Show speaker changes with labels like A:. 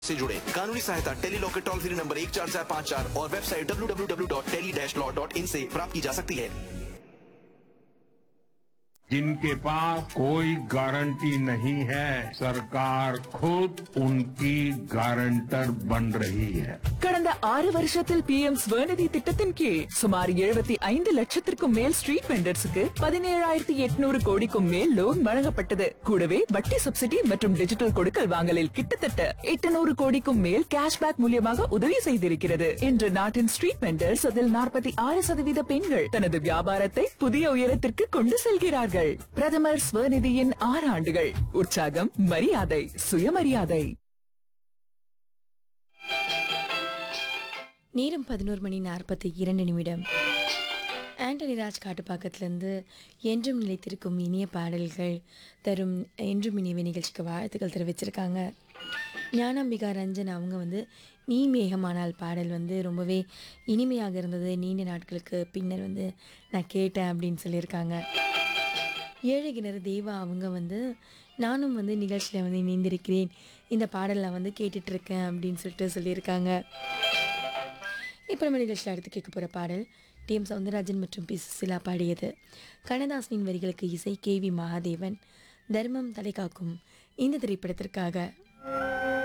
A: से जुड़े कानूनी सहायता टेली लॉ के टोल फ्री नंबर एक चार चार पाँच चार और वेबसाइट www.tele-law.in से प्राप्त की जा सकती है
B: जिनके पास कोई गारंटी नहीं है सरकार खुद उनकी गारंटर बन रही है
C: கடந்த ஆறு வருஷத்தில் பி எம் ஸ்வநிதி திட்டத்தின் கீழ் சுமார் எழுபத்தி ஐந்து லட்சத்திற்கும் மேல் ஸ்ட்ரீட் வெண்டர்ஸுக்கு பதினேழாயிரத்தி எட்நூறு கோடிக்கும் மேல் லோன் வழங்கப்பட்டது கூடவே வட்டி சப்சிடி மற்றும் டிஜிட்டல் கொடுக்கல் வாங்கலில் கிட்டத்தட்ட எட்டுநூறு கோடிக்கும் மேல் கேஷ்பேக் மூலியமாக உதவி செய்திருக்கிறது இன்று நாட்டின் ஸ்ட்ரீட் வெண்டர்ஸ் அதில் நாற்பத்தி ஆறு சதவீத பெண்கள் தனது வியாபாரத்தை புதிய உயரத்திற்கு கொண்டு செல்கிறார்கள் பிரதமர் ஸ்வநிதியின் ஆறு ஆண்டுகள் உற்சாகம் மரியாதை சுயமரியாதை
D: நேரம் பதினோரு மணி நாற்பத்தி இரண்டு நிமிடம் ஆண்டனி ராஜ் காட்டுப்பாக்கத்திலேருந்து என்றும் நிலைத்திருக்கும் இனிய பாடல்கள் தரும் என்றும் இனிய நிகழ்ச்சிக்கு வாழ்த்துக்கள் தெரிவிச்சிருக்காங்க ஞானாம்பிகா ரஞ்சன் அவங்க வந்து நீ மேகமானால் பாடல் வந்து ரொம்பவே இனிமையாக இருந்தது நீண்ட நாட்களுக்கு பின்னர் வந்து நான் கேட்டேன் அப்படின்னு சொல்லியிருக்காங்க ஏழைகிணறு தேவா அவங்க வந்து நானும் வந்து நிகழ்ச்சியில் வந்து இணைந்திருக்கிறேன் இந்த பாடலை வந்து கேட்டுட்டு இருக்கேன் அப்படின்னு சொல்லிட்டு சொல்லியிருக்காங்க இப்போ நம்ம நிகழ்ச்சியில் அடுத்து கேட்க போகிற பாடல் டி எம் சவுந்தரராஜன் மற்றும் பி சுசிலா பாடியது கண்ணதாசனின் வரிகளுக்கு இசை கே வி மகாதேவன் தர்மம் தலை காக்கும் இந்த திரைப்படத்திற்காக